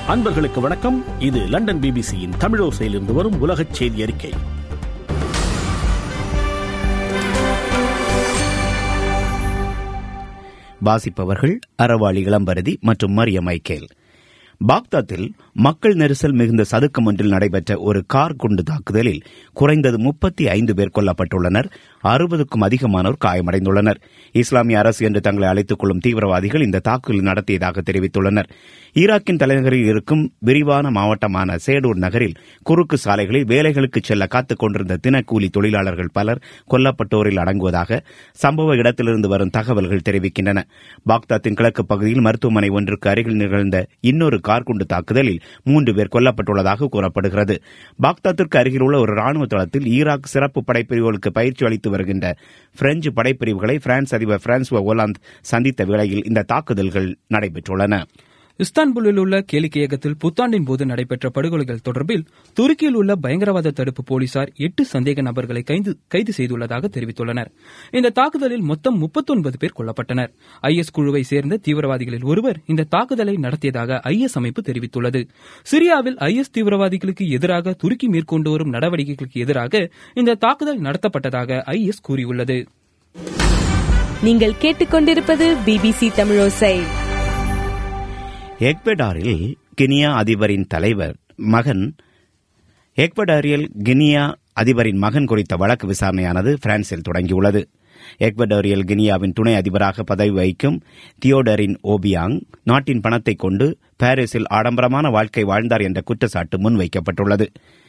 அன்பர்களுக்கு வணக்கம் இது லண்டன் பிபிசியின் தமிழோசையிலிருந்து வரும் உலகச் செய்தி அறிக்கை வாசிப்பவர்கள் அறவாளி இளம்பரதி மற்றும் மரிய மைக்கேல் பாக்தாத்தில் மக்கள் நெரிசல் மிகுந்த சதுக்கம் ஒன்றில் நடைபெற்ற ஒரு கார் குண்டு தாக்குதலில் குறைந்தது முப்பத்தி ஐந்து பேர் கொல்லப்பட்டுள்ளனர் அறுபதுக்கும் அதிகமானோர் காயமடைந்துள்ளனர் இஸ்லாமிய அரசு என்று தங்களை அழைத்துக் கொள்ளும் தீவிரவாதிகள் இந்த தாக்குதல் நடத்தியதாக தெரிவித்துள்ளனர் ஈராக்கின் தலைநகரில் இருக்கும் விரிவான மாவட்டமான சேடூர் நகரில் குறுக்கு சாலைகளில் வேலைகளுக்கு செல்ல காத்துக் கொண்டிருந்த தினக்கூலி தொழிலாளர்கள் பலர் கொல்லப்பட்டோரில் அடங்குவதாக சம்பவ இடத்திலிருந்து வரும் தகவல்கள் தெரிவிக்கின்றன பாக்தாத்தின் கிழக்கு பகுதியில் மருத்துவமனை ஒன்றுக்கு அருகில் நிகழ்ந்த இன்னொரு கார் குண்டு தாக்குதலில் மூன்று பேர் கொல்லப்பட்டுள்ளதாக கூறப்படுகிறது பாக்தாத்திற்கு அருகில் உள்ள ஒரு ராணுவ தளத்தில் ஈராக் சிறப்பு படைப்பிரிவுகளுக்கு பயிற்சி அளித்து வருகின்ற பிரெஞ்சு படைப்பிரிவுகளை பிரான்ஸ் அதிபர் பிரான்சுவா ஒலாந்து சந்தித்த வேளையில் இந்த தாக்குதல்கள் நடைபெற்றுள்ளன இஸ்தான்புல்லில் உள்ள கேளிக்கையகத்தில் புத்தாண்டின் போது நடைபெற்ற படுகொலைகள் தொடர்பில் துருக்கியில் உள்ள பயங்கரவாத தடுப்பு போலீசார் எட்டு சந்தேக நபர்களை கைது செய்துள்ளதாக தெரிவித்துள்ளனர் இந்த தாக்குதலில் மொத்தம் முப்பத்தொன்பது பேர் கொல்லப்பட்டனர் ஐஎஸ் குழுவை சேர்ந்த தீவிரவாதிகளில் ஒருவர் இந்த தாக்குதலை நடத்தியதாக ஐஎஸ் அமைப்பு தெரிவித்துள்ளது சிரியாவில் ஐஎஸ் தீவிரவாதிகளுக்கு எதிராக துருக்கி மேற்கொண்டு வரும் நடவடிக்கைகளுக்கு எதிராக இந்த தாக்குதல் நடத்தப்பட்டதாக ஐஎஸ் கூறியுள்ளது நீங்கள் கேட்டுக்கொண்டிருப்பது பிபிசி தமிழோசை எக்வெடாரில் கினியா அதிபரின் தலைவர் மகன் எக்வடாரியல் கினியா அதிபரின் மகன் குறித்த வழக்கு விசாரணையானது பிரான்சில் தொடங்கியுள்ளது எக்வடோரியல் கினியாவின் துணை அதிபராக பதவி வகிக்கும் தியோடரின் ஓபியாங் நாட்டின் பணத்தை கொண்டு பாரிஸில் ஆடம்பரமான வாழ்க்கை வாழ்ந்தார் என்ற குற்றச்சாட்டு முன்வைக்கப்பட்டுள்ளது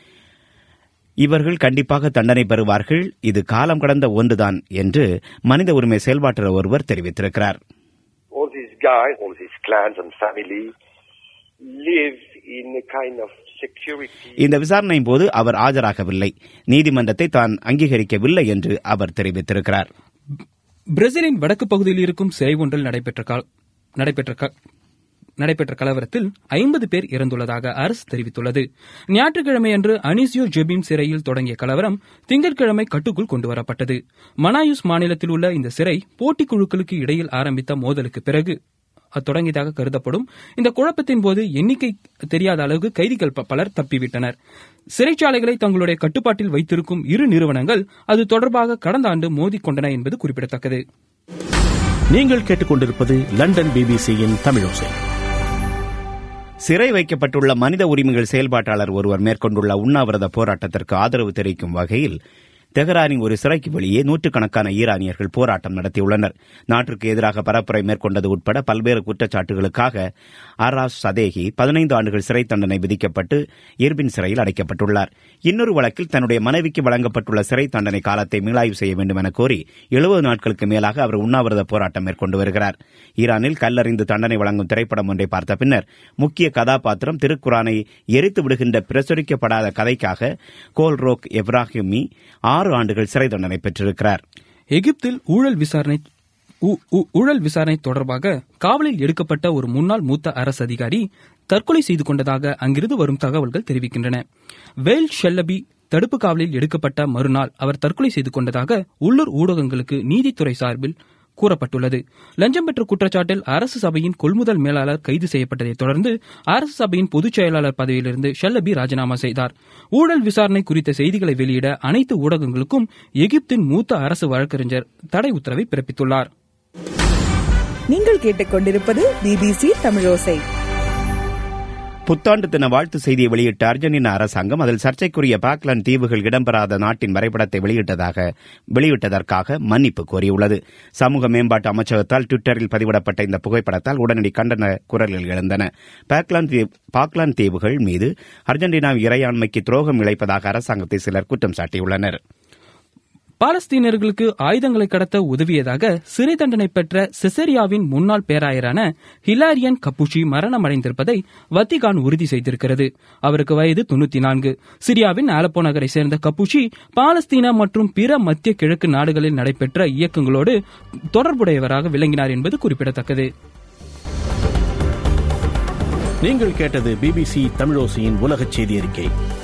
இவர்கள் கண்டிப்பாக தண்டனை பெறுவார்கள் இது காலம் கடந்த ஒன்றுதான் என்று மனித உரிமை செயல்பாட்டு ஒருவர் தெரிவித்திருக்கிறார் all these guys, all these clans and family live in a kind of security. இந்த விசாரணையின் போது அவர் ஆஜராகவில்லை நீதிமன்றத்தை தான் அங்கீகரிக்கவில்லை என்று அவர் தெரிவித்திருக்கிறார் பிரேசிலின் வடக்கு பகுதியில் இருக்கும் சிறை ஒன்றில் நடைபெற்ற நடைபெற்ற நடைபெற்ற கலவரத்தில் ஐம்பது பேர் இறந்துள்ளதாக அரசு தெரிவித்துள்ளது ஞாயிற்றுக்கிழமையன்று அனிசியோ ஜெபிம் சிறையில் தொடங்கிய கலவரம் திங்கட்கிழமை கட்டுக்குள் கொண்டுவரப்பட்டது மனாயுஸ் மாநிலத்தில் உள்ள இந்த சிறை போட்டிக் குழுக்களுக்கு இடையில் ஆரம்பித்த மோதலுக்கு பிறகு தொடங்கியதாக கருதப்படும் இந்த குழப்பத்தின் போது எண்ணிக்கை தெரியாத அளவுக்கு கைதிகள் பலர் தப்பிவிட்டனர் சிறைச்சாலைகளை தங்களுடைய கட்டுப்பாட்டில் வைத்திருக்கும் இரு நிறுவனங்கள் அது தொடர்பாக கடந்த ஆண்டு மோதிக்கொண்டன என்பது குறிப்பிடத்தக்கது நீங்கள் கேட்டுக்கொண்டிருப்பது லண்டன் பிபிசியின் தமிழோசை சிறை வைக்கப்பட்டுள்ள மனித உரிமைகள் செயல்பாட்டாளர் ஒருவர் மேற்கொண்டுள்ள உண்ணாவிரத போராட்டத்திற்கு ஆதரவு தெரிவிக்கும் வகையில் தெஹரானின் ஒரு சிறைக்கு வெளியே நூற்றுக்கணக்கான ஈரானியர்கள் போராட்டம் நடத்தியுள்ளனர் நாட்டிற்கு எதிராக பரப்புரை மேற்கொண்டது உட்பட பல்வேறு குற்றச்சாட்டுகளுக்காக அராஸ் சதேகி பதினைந்து ஆண்டுகள் சிறை தண்டனை விதிக்கப்பட்டு இர்பின் சிறையில் அடைக்கப்பட்டுள்ளார் இன்னொரு வழக்கில் தன்னுடைய மனைவிக்கு வழங்கப்பட்டுள்ள சிறை தண்டனை காலத்தை மீளாய்வு செய்ய வேண்டும் என கோரி எழுபது நாட்களுக்கு மேலாக அவர் உண்ணாவிரத போராட்டம் மேற்கொண்டு வருகிறார் ஈரானில் கல்லறிந்து தண்டனை வழங்கும் திரைப்படம் ஒன்றை பார்த்த பின்னர் முக்கிய கதாபாத்திரம் திருக்குரானை எரித்து விடுகின்ற பிரசுரிக்கப்படாத கதைக்காக கோல்ரோக் எப்ராஹிமி ஆறு ஆண்டுகள் சிறை தண்டனை பெற்றிருக்கிறார் எகிப்தில் ஊழல் விசாரணை ஊழல் விசாரணை தொடர்பாக காவலில் எடுக்கப்பட்ட ஒரு முன்னாள் மூத்த அரசு அதிகாரி தற்கொலை செய்து கொண்டதாக அங்கிருந்து வரும் தகவல்கள் தெரிவிக்கின்றன வேல் ஷெல்லபி தடுப்பு காவலில் எடுக்கப்பட்ட மறுநாள் அவர் தற்கொலை செய்து கொண்டதாக உள்ளூர் ஊடகங்களுக்கு நீதித்துறை சார்பில் கூறப்பட்டுள்ளது லஞ்சம் பெற்ற குற்றச்சாட்டில் அரசு சபையின் கொள்முதல் மேலாளர் கைது செய்யப்பட்டதைத் தொடர்ந்து அரசு சபையின் பொதுச் செயலாளர் பதவியிலிருந்து ஷெல்லபி ராஜினாமா செய்தார் ஊழல் விசாரணை குறித்த செய்திகளை வெளியிட அனைத்து ஊடகங்களுக்கும் எகிப்தின் மூத்த அரசு வழக்கறிஞர் தடை உத்தரவை பிறப்பித்துள்ளார் நீங்கள் கேட்டுக்கொண்டிருப்பது பிபிசி தமிழோசை புத்தாண்டு தின வாழ்த்து செய்தியை வெளியிட்ட அர்ஜென்டினா அரசாங்கம் அதில் சர்ச்சைக்குரிய பாக்லாந்து தீவுகள் இடம்பெறாத நாட்டின் வரைபடத்தை வெளியிட்டதாக வெளியிட்டதற்காக மன்னிப்பு கோரியுள்ளது சமூக மேம்பாட்டு அமைச்சகத்தால் டுவிட்டரில் பதிவிடப்பட்ட இந்த புகைப்படத்தால் உடனடி கண்டன குரல்கள் எழுந்தன பாக்லாந்து தீவுகள் மீது அர்ஜென்டினா இறையாண்மைக்கு துரோகம் இழைப்பதாக அரசாங்கத்தை சிலர் குற்றம் சாட்டியுள்ளனர் பாலஸ்தீனர்களுக்கு ஆயுதங்களை கடத்த உதவியதாக சிறை தண்டனை பெற்ற செசரியாவின் முன்னாள் பேராயரான ஹிலாரியன் கப்புஷி மரணமடைந்திருப்பதை வத்திகான் உறுதி செய்திருக்கிறது அவருக்கு வயது தொண்ணூத்தி நான்கு சிரியாவின் ஆலப்போ நகரை சேர்ந்த கப்புஷி பாலஸ்தீனா மற்றும் பிற மத்திய கிழக்கு நாடுகளில் நடைபெற்ற இயக்கங்களோடு தொடர்புடையவராக விளங்கினார் என்பது குறிப்பிடத்தக்கது நீங்கள் கேட்டது பிபிசி தமிழோசையின் உலகச் செய்தி அறிக்கை